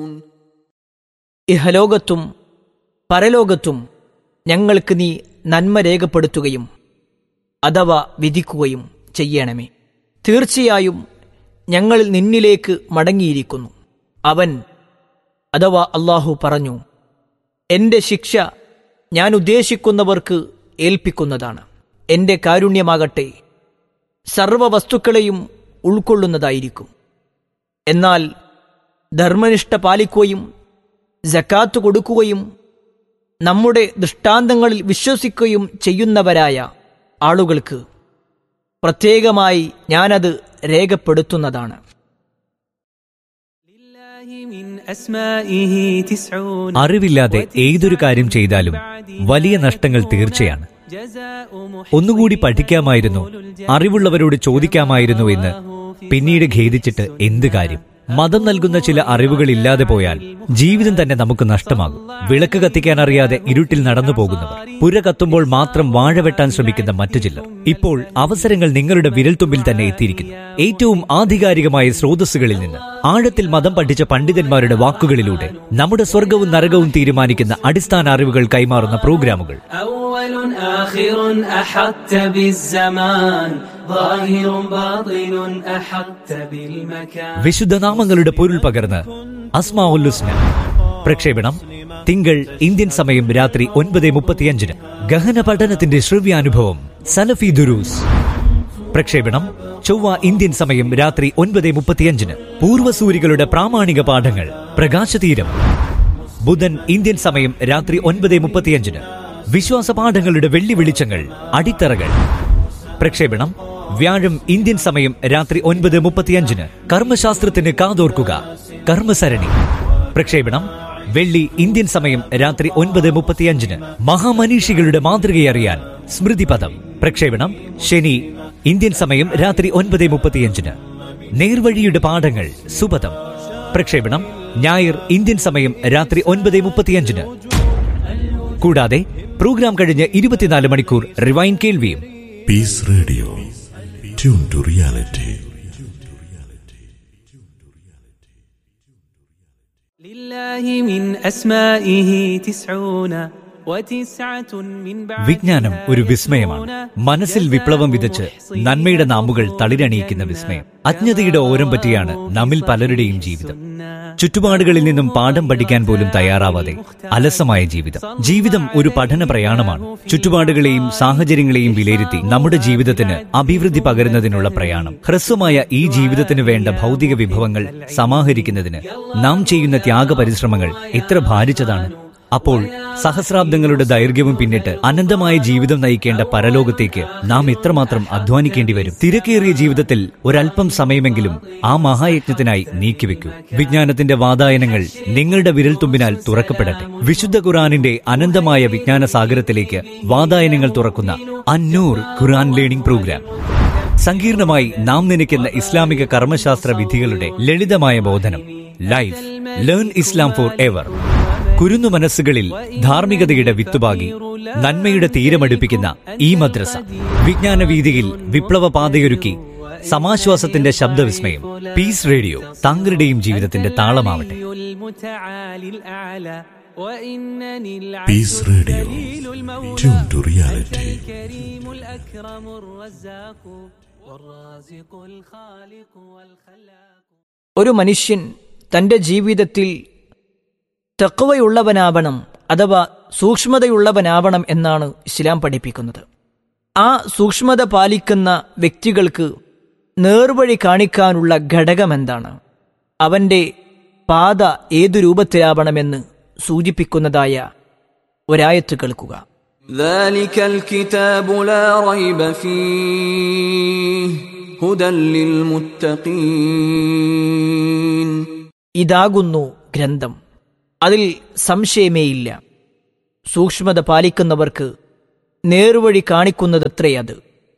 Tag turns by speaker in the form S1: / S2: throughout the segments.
S1: ഇഹലോകത്തും പരലോകത്തും ഞങ്ങൾക്ക് നീ നന്മ രേഖപ്പെടുത്തുകയും അഥവാ വിധിക്കുകയും ചെയ്യണമേ തീർച്ചയായും ഞങ്ങൾ നിന്നിലേക്ക് മടങ്ങിയിരിക്കുന്നു അവൻ അഥവാ അള്ളാഹു പറഞ്ഞു എന്റെ ശിക്ഷ ഞാൻ ഉദ്ദേശിക്കുന്നവർക്ക് ഏൽപ്പിക്കുന്നതാണ് എന്റെ കാരുണ്യമാകട്ടെ സർവ വസ്തുക്കളെയും ഉൾക്കൊള്ളുന്നതായിരിക്കും എന്നാൽ ധർമ്മനിഷ്ഠ പാലിക്കുകയും ജക്കാത്ത് കൊടുക്കുകയും നമ്മുടെ ദൃഷ്ടാന്തങ്ങളിൽ വിശ്വസിക്കുകയും ചെയ്യുന്നവരായ ആളുകൾക്ക് പ്രത്യേകമായി ഞാനത് രേഖപ്പെടുത്തുന്നതാണ്
S2: അറിവില്ലാതെ ഏതൊരു കാര്യം ചെയ്താലും വലിയ നഷ്ടങ്ങൾ തീർച്ചയാണ് ഒന്നുകൂടി പഠിക്കാമായിരുന്നു അറിവുള്ളവരോട് ചോദിക്കാമായിരുന്നു എന്ന് പിന്നീട് ഖേദിച്ചിട്ട് എന്ത് കാര്യം മതം നൽകുന്ന ചില അറിവുകൾ ഇല്ലാതെ പോയാൽ ജീവിതം തന്നെ നമുക്ക് നഷ്ടമാകും വിളക്ക് കത്തിക്കാൻ അറിയാതെ ഇരുട്ടിൽ നടന്നു പോകുന്നവർ പുര കത്തുമ്പോൾ മാത്രം വാഴ വെട്ടാൻ ശ്രമിക്കുന്ന മറ്റു ചിലർ ഇപ്പോൾ അവസരങ്ങൾ നിങ്ങളുടെ വിരൽത്തുമ്പിൽ തന്നെ എത്തിയിരിക്കുന്നു ഏറ്റവും ആധികാരികമായ സ്രോതസ്സുകളിൽ നിന്ന് ആഴത്തിൽ മതം പഠിച്ച പണ്ഡിതന്മാരുടെ വാക്കുകളിലൂടെ നമ്മുടെ സ്വർഗവും നരകവും തീരുമാനിക്കുന്ന അടിസ്ഥാന അറിവുകൾ കൈമാറുന്ന പ്രോഗ്രാമുകൾ
S3: أول آخر أحطت بالزمان ظاهر باطن أحطت بالمكان
S2: വിശുദ്ധ നാമങ്ങളുടെ പൊരുൾ പകർന്ന് അസ്മാഉല്ലുസ്ന പ്രക്ഷേപണം തിങ്കൾ ഇന്ത്യൻ സമയം രാത്രി ഒൻപത് മുപ്പത്തിയഞ്ചിന് ഗഹന പഠനത്തിന്റെ ശ്രവ്യാനുഭവം സലഫി ദുരൂസ് പ്രക്ഷേപണം ചൊവ്വ ഇന്ത്യൻ സമയം രാത്രി ഒൻപത് മുപ്പത്തിയഞ്ചിന് പൂർവ്വസൂരികളുടെ പ്രാമാണിക പാഠങ്ങൾ പ്രകാശതീരം ബുധൻ ഇന്ത്യൻ സമയം രാത്രി ഒൻപത് മുപ്പത്തിയഞ്ചിന് വിശ്വാസ പാഠങ്ങളുടെ വെള്ളി വെളിച്ചങ്ങൾ അടിത്തറകൾ പ്രക്ഷേപണം വ്യാഴം ഇന്ത്യൻ സമയം രാത്രി ഒൻപത് മുപ്പത്തിയഞ്ചിന് കർമ്മശാസ്ത്രത്തിന് കാതോർക്കുക കർമ്മസരണി പ്രക്ഷേപണം വെള്ളി ഇന്ത്യൻ സമയം രാത്രി ഒൻപത് മുപ്പത്തിയഞ്ചിന് മഹാമനീഷികളുടെ മാതൃകയറിയാൻ സ്മൃതിപദം പ്രക്ഷേപണം ശനി ഇന്ത്യൻ സമയം രാത്രി ഒൻപത് മുപ്പത്തിയഞ്ചിന് നേർവഴിയുടെ പാഠങ്ങൾ സുപദം പ്രക്ഷേപണം ഞായർ ഇന്ത്യൻ സമയം രാത്രി ഒൻപത് മുപ്പത്തിയഞ്ചിന് കൂടാതെ പ്രോഗ്രാം കഴിഞ്ഞ് ഇരുപത്തിനാല് മണിക്കൂർ റിവൈൻ കേൾവിയും
S4: Peace Radio. Tune to reality.
S3: لله من أسمائه تسعون وتسعة من بعد
S2: വിജ്ഞാനം ഒരു വിസ്മയമാണ് മനസ്സിൽ വിപ്ലവം വിതച്ച് നന്മയുടെ നാമ്പുകൾ തളിരണിയിക്കുന്ന വിസ്മയം അജ്ഞതയുടെ ഓരം പറ്റിയാണ് നമ്മിൽ പലരുടെയും ജീവിതം ചുറ്റുപാടുകളിൽ നിന്നും പാഠം പഠിക്കാൻ പോലും തയ്യാറാവാതെ അലസമായ ജീവിതം ജീവിതം ഒരു പഠന പ്രയാണമാണ് ചുറ്റുപാടുകളെയും സാഹചര്യങ്ങളെയും വിലയിരുത്തി നമ്മുടെ ജീവിതത്തിന് അഭിവൃദ്ധി പകരുന്നതിനുള്ള പ്രയാണം ഹ്രസ്വമായ ഈ ജീവിതത്തിന് വേണ്ട ഭൗതിക വിഭവങ്ങൾ സമാഹരിക്കുന്നതിന് നാം ചെയ്യുന്ന ത്യാഗ പരിശ്രമങ്ങൾ എത്ര ഭാരിച്ചതാണ് അപ്പോൾ സഹസ്രാബ്ദങ്ങളുടെ ദൈർഘ്യവും പിന്നിട്ട് അനന്തമായ ജീവിതം നയിക്കേണ്ട പരലോകത്തേക്ക് നാം എത്രമാത്രം അധ്വാനിക്കേണ്ടി വരും തിരക്കേറിയ ജീവിതത്തിൽ ഒരല്പം സമയമെങ്കിലും ആ മഹായജ്ഞത്തിനായി നീക്കിവെക്കൂ വിജ്ഞാനത്തിന്റെ വാതായനങ്ങൾ നിങ്ങളുടെ വിരൽത്തുമ്പിനാൽ തുറക്കപ്പെടട്ടെ വിശുദ്ധ ഖുറാനിന്റെ അനന്തമായ വിജ്ഞാന സാഗരത്തിലേക്ക് വാതായനങ്ങൾ തുറക്കുന്ന അന്നൂർ ഖുറാൻ ലേണിംഗ് പ്രോഗ്രാം സങ്കീർണമായി നാം നനയ്ക്കുന്ന ഇസ്ലാമിക കർമ്മശാസ്ത്ര വിധികളുടെ ലളിതമായ ബോധനം life learn Islam forever കുരുന്നു മനസ്സുകളിൽ ധാർമ്മികതയുടെ വിത്തുപാകി നന്മയുടെ തീരമടുപ്പിക്കുന്ന ഈ മദ്രസ വിജ്ഞാന വീതിയിൽ വിപ്ലവ പാതയൊരുക്കി സമാശ്വാസത്തിന്റെ ശബ്ദവിസ്മയം പീസ് റേഡിയോ താങ്കളുടെയും ജീവിതത്തിന്റെ താളമാവട്ടെ
S3: المتعالي الأعلى وإنني
S4: Peace Radio. Tune to reality.
S3: الكريم الأكرم الرزاق والرازق الخالق والخلاق
S1: ഒരു മനുഷ്യൻ തന്റെ ജീവിതത്തിൽ തെക്കുവയുള്ളവനാവണം അഥവാ സൂക്ഷ്മതയുള്ളവനാവണം എന്നാണ് ഇസ്ലാം പഠിപ്പിക്കുന്നത് ആ സൂക്ഷ്മത പാലിക്കുന്ന വ്യക്തികൾക്ക് നേർവഴി കാണിക്കാനുള്ള ഘടകമെന്താണ് അവന്റെ പാത ഏതു രൂപത്തിലാവണമെന്ന് സൂചിപ്പിക്കുന്നതായ ഒരായത്ത് കേൾക്കുക
S5: ذلك الكتاب لا ريب فيه هدى للمتقين
S1: ഇതാകുന്നു ഗ്രന്ഥം അതിൽ സംശയമേയില്ല സൂക്ഷ്മത പാലിക്കുന്നവർക്ക് നേർവഴി കാണിക്കുന്നതത്രേ അത്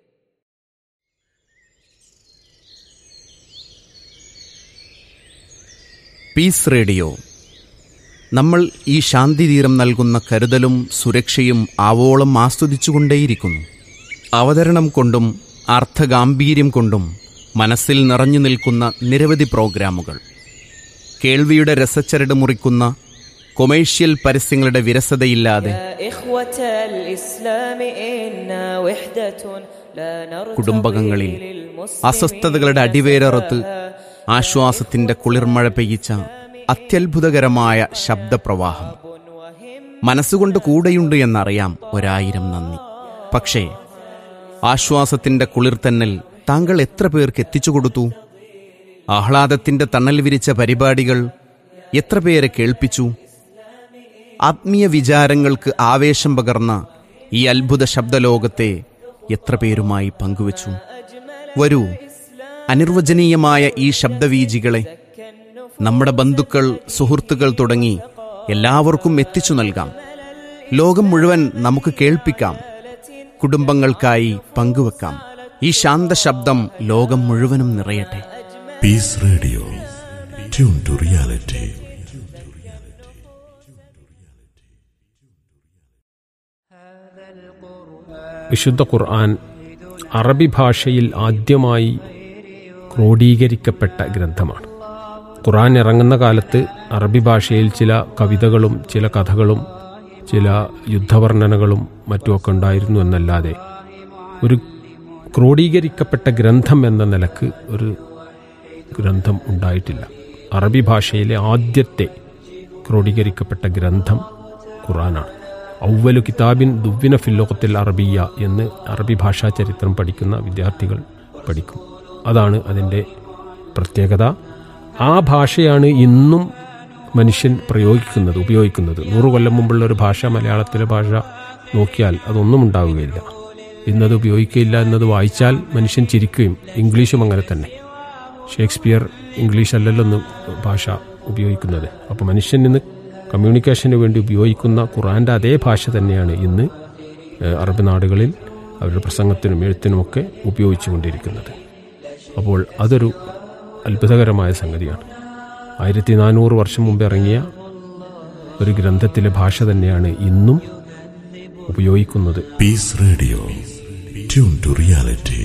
S6: പീസ് റേഡിയോ നമ്മൾ ഈ ശാന്തിതീരം നൽകുന്ന കരുതലും സുരക്ഷയും ആവോളം ആസ്വദിച്ചുകൊണ്ടേയിരിക്കുന്നു അവതരണം കൊണ്ടും അർത്ഥഗാംഭീര്യം കൊണ്ടും മനസ്സിൽ നിറഞ്ഞു നിൽക്കുന്ന നിരവധി പ്രോഗ്രാമുകൾ കേൾവിയുടെ രസച്ചരട് മുറിക്കുന്ന കൊമേഴ്ഷ്യൽ പരസ്യങ്ങളുടെ വിരസതയില്ലാതെ
S7: يا إخوة الإسلام إنا وحدة لا نرتضي
S6: കുടുംബകങ്ങളിൽ
S7: للمسلمين
S6: അസ്വസ്ഥതകളുടെ അടിവേരറുത്ത് ആശ്വാസത്തിന്റെ കുളിർമഴ പെയ്യിച്ച അത്യത്ഭുതകരമായ ശബ്ദപ്രവാഹം മനസ്സുകൊണ്ട് കൂടെയുണ്ട് എന്നറിയാം ഒരായിരം നന്ദി പക്ഷേ ആശ്വാസത്തിന്റെ കുളിർത്തന്നൽ താങ്കൾ എത്ര പേർക്ക് എത്തിച്ചു കൊടുത്തു ആഹ്ലാദത്തിന്റെ തണൽ വിരിച്ച പരിപാടികൾ എത്ര പേരെ കേൾപ്പിച്ചു ആത്മീയ വിചാരങ്ങൾക്ക് ആവേശം പകർന്ന ഈ അത്ഭുത ശബ്ദലോകത്തെ എത്ര പേരുമായി പങ്കുവച്ചു വരൂ അനിർവചനീയമായ ഈ ശബ്ദവീജികളെ നമ്മുടെ ബന്ധുക്കൾ സുഹൃത്തുക്കൾ തുടങ്ങി എല്ലാവർക്കും എത്തിച്ചു നൽകാം ലോകം മുഴുവൻ നമുക്ക് കേൾപ്പിക്കാം കുടുംബങ്ങൾക്കായി പങ്കുവെക്കാം ഈ ശാന്ത ശബ്ദം ലോകം മുഴുവനും നിറയട്ടെ
S4: Peace Radio. Tune to reality.
S8: വിശുദ്ധ ഖുർആൻ അറബി ഭാഷയിൽ ആദ്യമായി ക്രോഡീകരിക്കപ്പെട്ട ഗ്രന്ഥമാണ് ഖുർആൻ ഇറങ്ങുന്ന കാലത്ത് അറബി ഭാഷയിൽ ചില കവിതകളും ചില കഥകളും ചില യുദ്ധവർണ്ണനകളും മറ്റുമൊക്കെ ഉണ്ടായിരുന്നു എന്നല്ലാതെ ഒരു ക്രോഡീകരിക്കപ്പെട്ട ഗ്രന്ഥം എന്ന നിലക്ക് ഒരു ഗ്രന്ഥം ഉണ്ടായിട്ടില്ല അറബി ഭാഷയിലെ ആദ്യത്തെ ക്രോഡീകരിക്കപ്പെട്ട ഗ്രന്ഥം ഖുറാനാണ് ഔവലു കിതാബിൻ ദുവ്വിന ഫില്ലോകത്തിൽ അറബിയ എന്ന് അറബി ഭാഷാ ചരിത്രം പഠിക്കുന്ന വിദ്യാർത്ഥികൾ പഠിക്കും അതാണ് അതിൻ്റെ പ്രത്യേകത ആ ഭാഷയാണ് ഇന്നും മനുഷ്യൻ പ്രയോഗിക്കുന്നത് ഉപയോഗിക്കുന്നത് നൂറു കൊല്ലം മുമ്പുള്ള ഒരു ഭാഷ മലയാളത്തിലെ ഭാഷ നോക്കിയാൽ അതൊന്നും ഉണ്ടാവുകയില്ല ഇന്നത് ഉപയോഗിക്കുകയില്ല എന്നത് വായിച്ചാൽ മനുഷ്യൻ ചിരിക്കുകയും ഇംഗ്ലീഷും അങ്ങനെ തന്നെ ഷേക്സ്പിയർ ഇംഗ്ലീഷ് അല്ലല്ലോ ഒന്ന് ഭാഷ ഉപയോഗിക്കുന്നത് അപ്പോൾ മനുഷ്യൻ ഇന്ന് കമ്മ്യൂണിക്കേഷന് വേണ്ടി ഉപയോഗിക്കുന്ന ഖുറാൻ്റെ അതേ ഭാഷ തന്നെയാണ് ഇന്ന് ഏഹ്, അറബ് നാടുകളിൽ അവരുടെ പ്രസംഗത്തിനും എഴുത്തിനുമൊക്കെ ഉപയോഗിച്ചുകൊണ്ടിരിക്കുന്നത് അപ്പോൾ അതൊരു അത്ഭുതകരമായ സംഗതിയാണ് ആയിരത്തി നാനൂറ് വർഷം മുമ്പ് ഇറങ്ങിയ ഒരു ഗ്രന്ഥത്തിലെ ഭാഷ തന്നെയാണ് ഇന്നും ഉപയോഗിക്കുന്നത്
S4: Peace Radio. Tune to reality.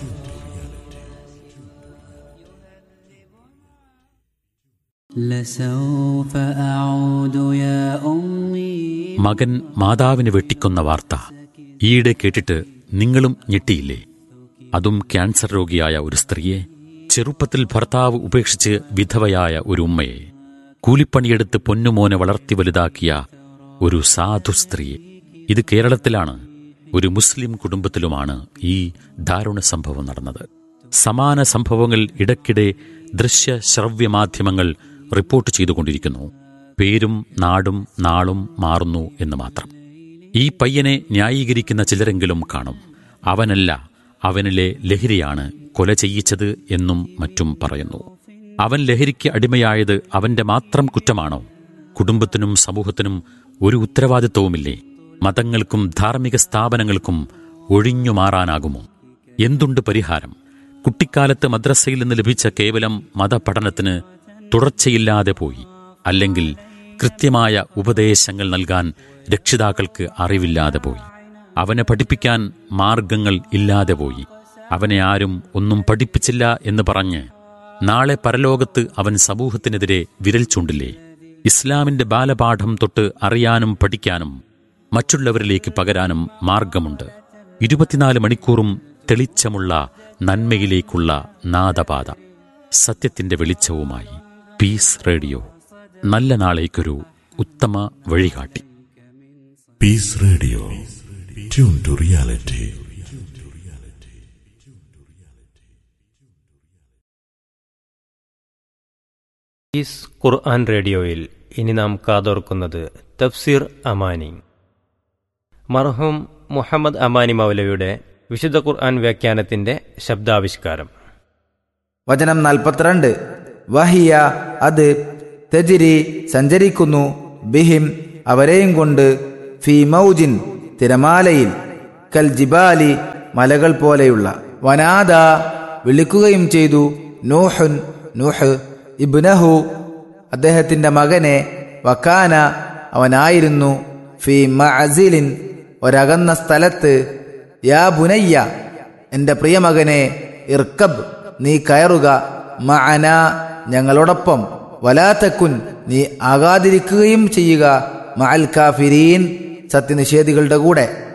S9: لسوف أعود يا أمي
S10: മകൻ മാതാവിനെ വെട്ടിക്കൊന്ന വാർത്ത ഈയിടെ കേട്ടിട്ട് നിങ്ങളും ഞെട്ടിയില്ലേ അതും ക്യാൻസർ രോഗിയായ ഒരു സ്ത്രീയെ ചെറുപ്പത്തിൽ ഭർത്താവ് ഉപേക്ഷിച്ച് വിധവയായ ഒരു ഉമ്മയെ കൂലിപ്പണിയെടുത്ത് പൊന്നുമോനെ വളർത്തി വലുതാക്കിയ ഒരു സാധു സ്ത്രീയെ ഇത് കേരളത്തിലാണ് ഒരു മുസ്ലിം കുടുംബത്തിലുമാണ് ഈ ദാരുണ സംഭവം നടന്നത് സമാന സംഭവങ്ങൾ ഇടയ്ക്കിടെ ദൃശ്യ ശ്രവ്യ മാധ്യമങ്ങൾ റിപ്പോർട്ട് ചെയ്തുകൊണ്ടിരിക്കുന്നു പേരും നാടും നാളും മാറുന്നു എന്ന് മാത്രം ഈ പയ്യനെ ന്യായീകരിക്കുന്ന ചിലരെങ്കിലും കാണും അവനല്ല അവനിലെ ലഹരിയാണ് കൊല ചെയ്യിച്ചത് എന്നും മറ്റും പറയുന്നു അവൻ ലഹരിക്ക് അടിമയായത് അവന്റെ മാത്രം കുറ്റമാണോ കുടുംബത്തിനും സമൂഹത്തിനും ഒരു ഉത്തരവാദിത്വവുമില്ലേ മതങ്ങൾക്കും ധാർമ്മിക സ്ഥാപനങ്ങൾക്കും ഒഴിഞ്ഞു മാറാനാകുമോ എന്തുണ്ട് പരിഹാരം കുട്ടിക്കാലത്ത് മദ്രസയിൽ നിന്ന് ലഭിച്ച കേവലം മതപഠനത്തിന് തുടർച്ചയില്ലാതെ പോയി അല്ലെങ്കിൽ കൃത്യമായ ഉപദേശങ്ങൾ നൽകാൻ രക്ഷിതാക്കൾക്ക് അറിവില്ലാതെ പോയി അവനെ പഠിപ്പിക്കാൻ മാർഗങ്ങൾ ഇല്ലാതെ പോയി അവനെ ആരും ഒന്നും പഠിപ്പിച്ചില്ല എന്ന് പറഞ്ഞ് നാളെ പരലോകത്ത് അവൻ സമൂഹത്തിനെതിരെ വിരൽ ചൂണ്ടില്ലേ ഇസ്ലാമിന്റെ ബാലപാഠം തൊട്ട് അറിയാനും പഠിക്കാനും മറ്റുള്ളവരിലേക്ക് പകരാനും മാർഗമുണ്ട് ഇരുപത്തിനാല് മണിക്കൂറും തെളിച്ചമുള്ള നന്മയിലേക്കുള്ള നാദപാത സത്യത്തിന്റെ വെളിച്ചവുമായി പീസ് റേഡിയോ നല്ല നാളേക്കൊരു ഉത്തമ വഴികാട്ടി
S4: Peace Radio. Tune to reality.
S11: ഈസ് ഖുർആൻ റേഡിയോയിൽ ഇനി നാം കാതോർക്കുന്നത് തഫ്സീർ അമാനി മർഹൂം മുഹമ്മദ് അമാനി മൗലവിയുടെ വിശുദ്ധ ഖുർആൻ വ്യാഖ്യാനത്തിന്റെ ശബ്ദാവിഷ്കാരം
S12: വചനം നാൽപ്പത്തിരണ്ട് വഹിയ അത് തെജിരി സഞ്ചരിക്കുന്നു ബിഹിം അവരെയും കൊണ്ട് ഫി മൗജിൻ തിരമാലയിൽ കൽ ജിബാലി മലകൾ പോലെയുള്ള വനാദ വിളിക്കുകയും ചെയ്തു നൂഹുൻ നൂഹ് ഇബ്നഹു അദ്ദേഹത്തിന്റെ മകനെ വക്കാന അവനായിരുന്നു ഫി മഅസിലിൻ ഒരകന്ന സ്ഥലത്ത് യാ ബുനയ്യ എന്റെ പ്രിയമകനെ ഇർക്കബ് നീ കയറുക മഅന ഞങ്ങളോടൊപ്പം വലാത്തക്കുൻ നീ ആകാതിരിക്കുകയും ചെയ്യുക മഅൽ കാഫിരീൻ സത്യനിഷേധികളുടെ കൂടെ